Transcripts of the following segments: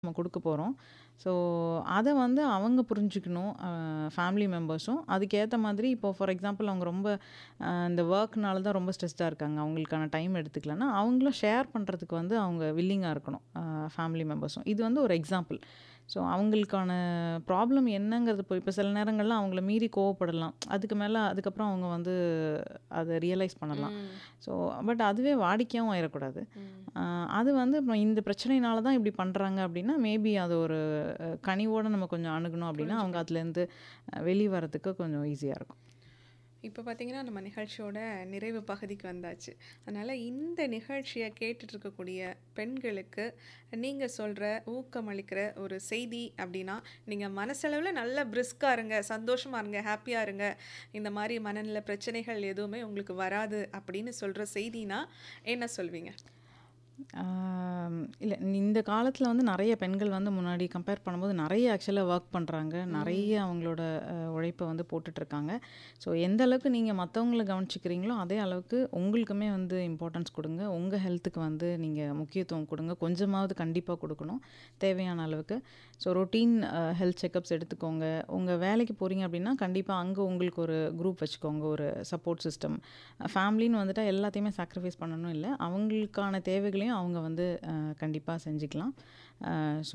நம்ம குடுக்க போறோம். ஸோ, அத வந்து அவங்க புரிஞ்சுக்கணும். அ ஃபேமிலி மெம்பர்ஸும். அதுக்கேத்த மாதிரி இப்போ ஃபார் எக்ஸாம்பிள் அவங்க ரொம்ப அ இந்த வொர்க்னால தான் ரொம்ப ஸ்ட்ரெஸ்டா இருக்காங்க. அவங்களுக்கான டைம் எடுத்துக்கலன்னா, அவங்களும் ஷேர் பண்றதுக்கு வந்து அவங்க வில்லிங்கா இருக்கணும். அ ஃபேமிலி மெம்பர்ஸும். இது வந்து ஒரு எக்ஸாம்பிள். ஸோ, அவங்களுக்கான ப்ராப்ளம் என்னங்கிறது இப்போ இப்போ சில நேரங்கள்ல அவங்கள மீறி கோவப்படலாம். அதுக்கு மேல அதுக்கப்புறம் அவங்க வந்து அத ரியலைஸ் பண்ணலாம். ம். ஸோ, பட் அதுவே வாடிக்கையாவும் ஆயிறக்கூடாது. ம். அ அது வந்து இப்போ இந்த பிரச்சனையினால தான் இப்படி பண்றாங்க அப்படின்னா, மேபி அது ஒரு அ கனிவோட நம்ம கொஞ்சம் அணுகுனோம் அப்படின்னா, அவங்க புரிஞ்சுக்கணும். அதுலேருந்து அ வெளிய வரதுக்கு கொஞ்சம் ஈஸியா இருக்கும். இப்போ பார்த்தீங்கன்னா, நம்ம நிகழ்ச்சியோட நிறைவு பகுதிக்கு வந்தாச்சு. அதனால இந்த நிகழ்ச்சிய கேட்டுட்டு இருக்கக்கூடிய பெண்களுக்கு நீங்க சொல்ற ஊக்கமளிக்கிற ஒரு செய்தி அப்படின்னா, நீங்க மனசளவுல நல்லா பிரிஸ்கா இருங்க, சந்தோஷமா இருங்க, ஹேப்பியா இருங்க. இந்த மாரி மனநல பிரச்சனைகள் எதுவுமே உங்களுக்கு வராது அப்படின்னு சொல்ற செய்தினா என்ன சொல்வீங்க? ஆ இல்ல இந்த காலத்துல வந்து நெறைய பெண்கள் வந்து முன்னாடி கம்பேர் பண்ணும்போது நெறைய ஆக்சுவலா வொர்க் பண்றாங்க. நெறைய ம். அவங்களோட அ உழைப்ப வந்து போட்டுட்ருக்காங்க. ஸோ, எந்த அளவுக்கு நீங்க மத்தவங்கள கவனிச்சுக்கிறீங்களோ, அதே அளவுக்கு உங்களுக்குமே வந்து இம்பார்ட்டன்ஸ் குடுங்க. உங்க ஹெல்த்துக்கு வந்து நீங்க முக்கியத்துவம் குடுங்க. கொஞ்சமாவது கண்டிப்பா குடுக்கணும். தேவையான அளவுக்கு. ஸோ, ரொட்டீன் அ ஹெல்த் செக்கப்ஸ் எடுத்துக்கோங்க. உங்க வேலைக்கு போறீங்க அப்படின்னா, கண்டிப்பா அங்க உங்களுக்கு ஒரு குரூப் வச்சுக்கோங்க. ஒரு சப்போர்ட் சிஸ்டம். ஃபேமிலின்னு வந்துட்டா எல்லாத்தையுமே சாக்ரிஃபைஸ் பண்ணணும் இல்ல. அவங்களுக்கான தேவைகளையும் அவங்க வந்து அ கண்டிப்பா செஞ்சுக்கலாம். அ ஸோ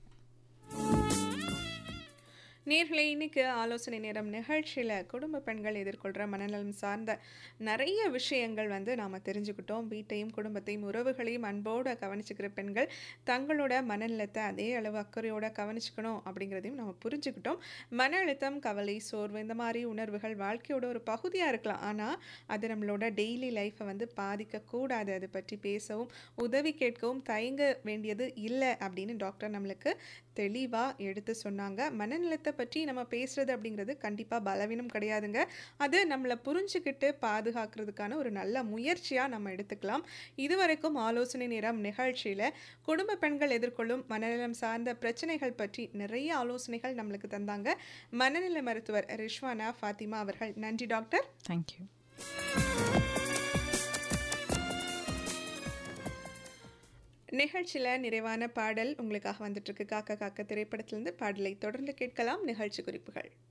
நேயர்களே, இன்னைக்கு ஆலோசனை நேரம் நிகழ்ச்சியில குடும்ப பெண்கள் எதிர்கொள்ற மனநலம் சார்ந்த நெறைய விஷயங்கள் வந்து நாம தெரிஞ்சுக்கிட்டோம். வீட்டையும், குடும்பத்தையும், உறவுகளையும் அன்போட கவனிச்சுக்கிற பெண்கள் தங்களோட மனநலத்த அதே அளவு அக்கறையோட கவனிச்சுக்கணும் அப்படிங்கிறதையும் நம்ம புரிஞ்சுக்கிட்டோம். மன அழுத்தம், கவலை, சோர்வு இந்த மாரி உணர்வுகள் வாழ்க்கையோட ஒரு பகுதியா இருக்கலாம். ஆனா, அது நம்மளோட டெய்லி லைஃப்ப வந்து பாதிக்கக்கூடாது. அத பற்றி பேசவும், உதவி கேட்கவும் தயங்க வேண்டியது இல்ல அப்படின்னு டாக்டர் நம்மளுக்கு தெளிவா எடுத்து சொன்னாங்க. மனநலத்த பற்றி நம்ம பேசுறது அப்படிங்கிறது கண்டிப்பா பலவீனம் கிடையாதுங்க. அது நம்மள புரிஞ்சுகிட்டு பாதுகாக்கிறதுக்கான ஒரு நல்ல முயற்சியா நம்ம எடுத்துக்கலாம். இதுவரைக்கும் ஆலோசனை நேரம் நிகழ்ச்சியில குடும்ப பெண்கள் எதிர்கொள்ளும் மனநலம் சார்ந்த பிரச்சனைகள் பற்றி நிறைய ஆலோசனைகள் நம்மளுக்கு தந்தாங்க. மனநல மருத்துவர் ரிஷ்வானா ஃபாத்திமா அவர்கள். நன்றி டாக்டர். Thank you. நிகழ்ச்சியில நிறைவான பாடல் உங்களுக்காக வந்துட்டு இருக்கு. காக்க காக்க திரைப்படத்திலிருந்து பாடலை தொடர்ந்து கேட்கலாம். நிகழ்ச்சி குறிப்புகள்.